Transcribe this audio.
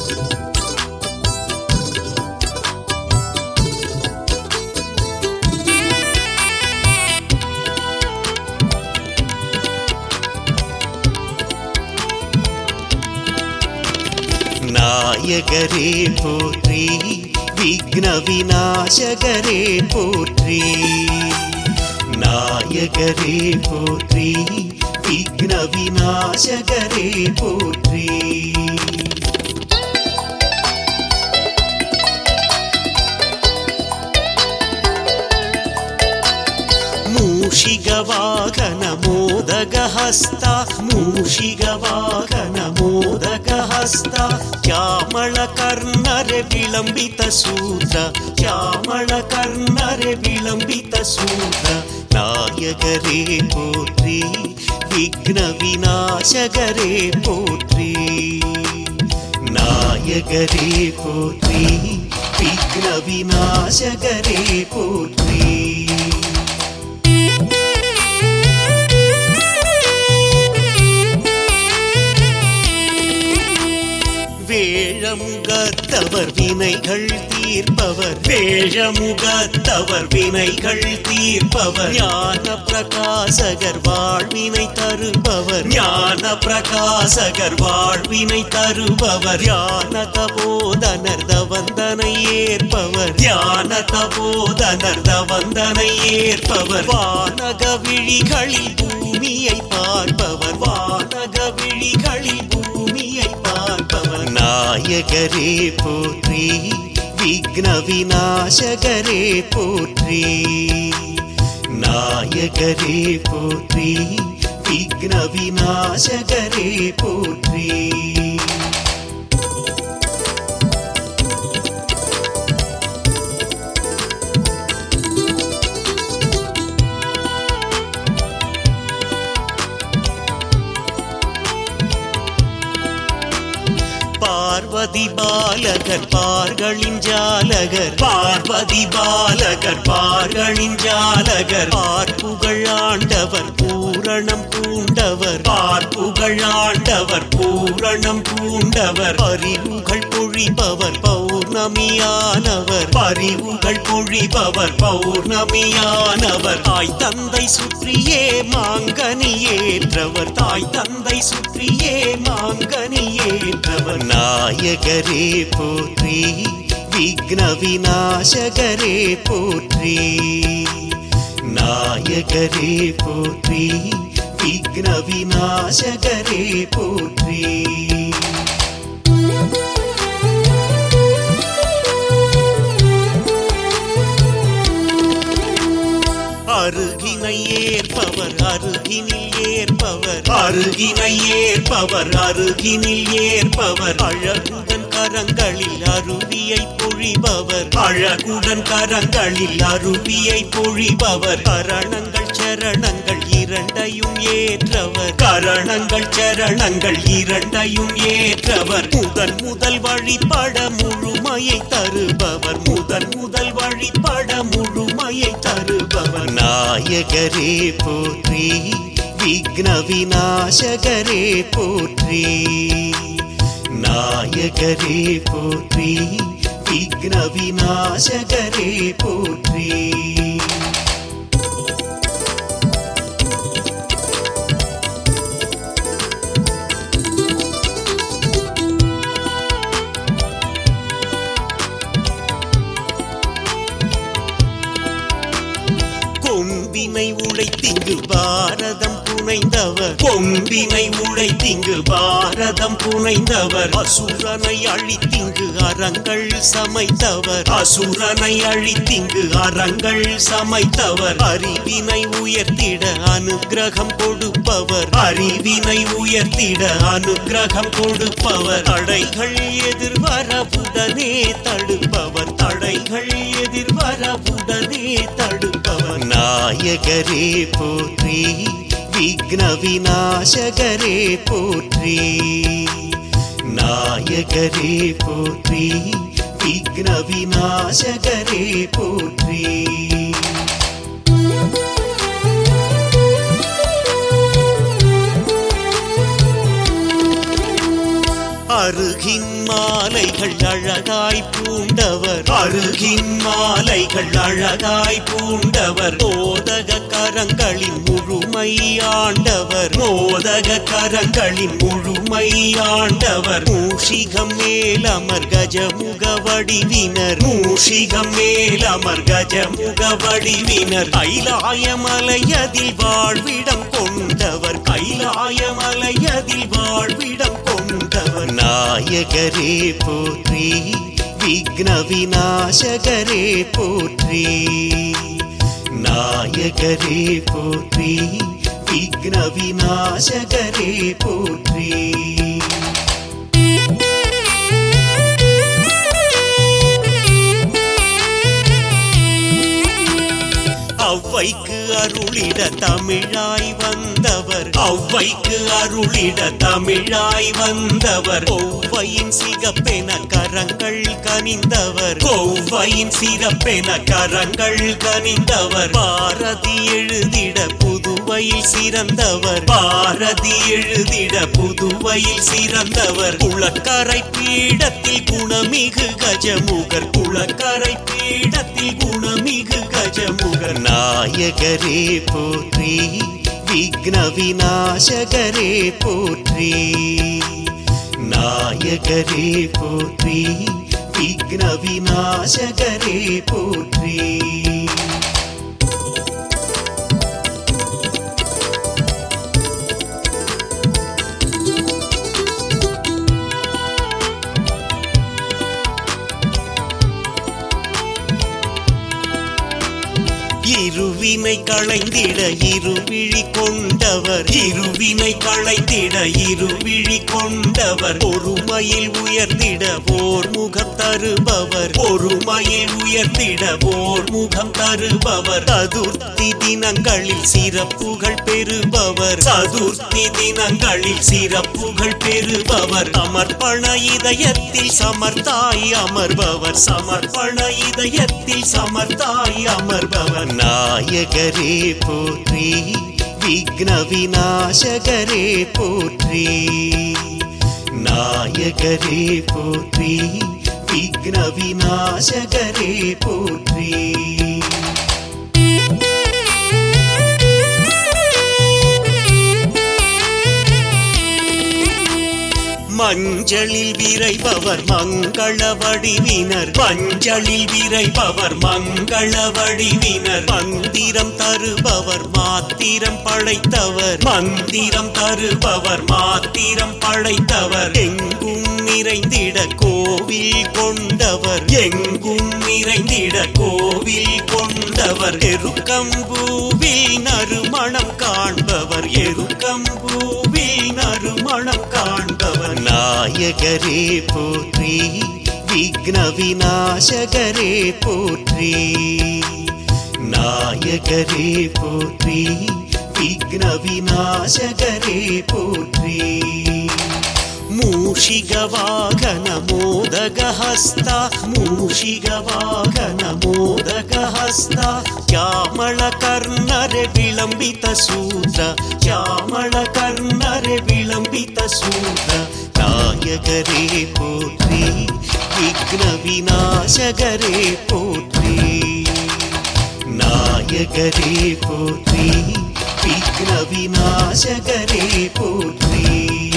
நாயகரே போற்றி விக்ன விநாசகரே போற்றி நாயகரே போற்றி விக்ன விநாசகரே போற்றி मूषिगवाहन मोदगहस्ता मूषिगवाहन मोदगहस्ता श्यामळकर्णरे विलम्बितसूत्र श्यामळकर्णरे विलम्बितसूत्र नायकरे पोत्री विघ्नविनाशकरे पोत्री नायकरे पोत्री विघ्नविनाशकरे पोत्री வேழமுகத்தவர் வினைகள் தீர்ப்பவர் வேழமுகத்தவர் வினைகள் தீர்ப்பவர் ஞான பிரகாசகர் வாழ்வினை தருபவர் ஞான பிரகாசகர் வாழ்வினை தருபவர் ஞான தபோதனர் தவந்தனை ஏற்பவர் ஞான தபோதனர் தவந்தனை ஏற்பவர் வானக விழிகளில் பூமியை பார்ப்பவர் வானக விழிகளில் பூமியை பார்ப்பவர் நாயகரே போற்றி விக்ன விநாசகரே போற்றி நாயகரே போற்றி விக்ன விநாசகரே போற்றி பார்வதி பாலகர் பார்களின் ஜாலகர் பார்வதி பாலகர் பார்களின் ஜாலகர் பார்ப்புகழ் ஆண்டவர் பூரணம் பூண்டவர் பார்ப்புகழ் ஆண்டவர் பூரணம் பூண்டவர் பரிவுகள் பொழிபவர் பௌர்ணமியானவர் பரிவுகள் பொழிபவர் பௌர்ணமியானவர் தாய் தந்தை சுற்றியே மாங்கனி ஏற்றவர் தாய் தந்தை சுற்றியே மாங்கனி ஏற்றவர் நாயகரே போற்றி விக்ன விநாசகரே போற்றி நாயகரே போற்றி விக்ன விநாசகரே போற்றி அருகினை ஏற்பவர் அருகினில் ஏற்பவர் அருகினை ஏற்பவர் அருகினில் ஏற்பவர் அழகுடன் கரங்களில் அருவியை பொழிபவர் அழகுடன் கரங்களில் அருவியை பொழிபவர் கரணங்கள் சரணங்கள் இரண்டையும் ஏற்றவர் கரணங்கள் சரணங்கள் இரண்டையும் ஏற்றவர் முதன் முதல் வழிபட முழுமையை தருபவர் முதன் முதல் வழிபட முழுமையை தருபவர் நாயகரே போற்றி விக்ன விநாசகரே போற்றி நாயகரே போற்றி விக்ன விநாசகரே போற்றி கொம்பினை உழைத்திங்கு பாரதம் புனைந்தவர் கொம்பினை உழைத்திங்கு பாரதம் புனைந்தவர் அசுரனை அழித்திங்கு அறங்கள் சமைத்தவர் அசுரனை அழித்திங்கு அறங்கள் சமைத்தவர் அறிவினை உயர்த்திட அனுக்கிரகம் கொடுப்பவர் அறிவினை உயர்த்திட அனுக்கிரகம் கொடுப்பவர் தடைகள் எதிர்வரவுடனே தடுப்பவர் தடைகள் எதிர்வரவுடனே தடுப்பவர் நாயகரே போற்றி விக்ன விநாசகரே போற்றி நாயகரே போற்றி விக்ன விநாசகரே போற்றி அருகின் மாலைகள் அழகாய் பூண்டவர் அருகின் மாலைகள் அழகாய் பூண்டவர் மோதக கரங்களின் முழுமை ஆண்டவர் மோதக கரங்களின் முழுமை ஆண்டவர் மூஷிகம் மேலமர் கஜமுக வடிவினர் மூஷிகம் மேலமர் கஜமுக வடிவினர் கைலாயமலையதில் வாழ்விடம் கொண்டவர் கைலாயமலையதில் வாழ்விடம் கொண்டவர் நாயகரே போற்றி விக்ன விநாசகரே போற்றி நாயகரே போற்றி விக்ன விநாசகரே போற்றி ஔவைக்கு அருளிட தமிழாய் வந்தவர் ஔவைக்கு அருளிட தமிழாய் வந்தவர் ஒவ்வையின் சிகப்பென கரங்கள் கனிந்தவர் ஒவ்வையின் சிறப்பென கரங்கள் கனிந்தவர் பாரதி எழுதிட புதுவையில் சிறந்தவர் பாரதி எழுதிட புதுவையில் சிறந்தவர் குளக்கரை பீடத்தில் குணமிகு கஜமுகர் குளக்கரை பீடத்தில் குணமிகு கஜமுகர் நாயகரே போற்றி விக்ன விநாசகரே போற்றி நாயகரே போற்றி விக்ன விநாசகரே போற்றி இருவினை களைந்திட இருவிழி கொண்டவர் இருவினை களைந்திட இருவிழி கொண்டவர் ஒருமையில் உயர்ந்திட ஓர் முகம் தருபவர் ஒருமையில் உயர்ந்திட ஓர் முகம் தருபவர் சதுர்த்தி தினங்களில் சிறப்புகள் பெறுபவர் சதுர்த்தி தினங்களில் சிறப்புகள் பெறுபவர் சமர்ப்பண இதயத்தில் சமர்த்தாய் அமர்பவர் சமர்ப்பண இதயத்தில் சமர்த்தாய் அமர்பவர் நாயகரே போற்றி விக்ன விநாசகரே போற்றி நாயகரே போற்றி விக்ன விநாசகரே போற்றி மஞ்சளில் விரைபவர் மங்கள வடிவினர் மஞ்சளில் விரைபவர் மங்கள வடிவினர் மந்திரம் தருபவர் மாத்திரம் படைத்தவர் மந்திரம் தருபவர் மாத்திரம் படைத்தவர் எங்கும் நிறைந்திட கோவில் கொண்டவர் எங்கும் நிறைந்திட கோவில் கொண்டவர் எருக்கம்பூவில் நறுமணம் காண்பவர் எருக்கம்பூவில் நறுமணம் காண்பவர் நாயகரே போற்றி விக்ன விநாசகரே போற்றி நாயகரே போற்றி விக்ன விநாசகரே போற்றி मूषिगवाहन मोदगहस्ता मूषिगवाहन मोदगहस्ता श्यामळकर्णरे विलम्बितसूत्र श्यामळकर्णरे विलम्बितसूत्र नायकरे पोत्री विघ्नविनाशकरे पोत्री नायकरे पोत्री विघ्नविनाशकरे पोत्री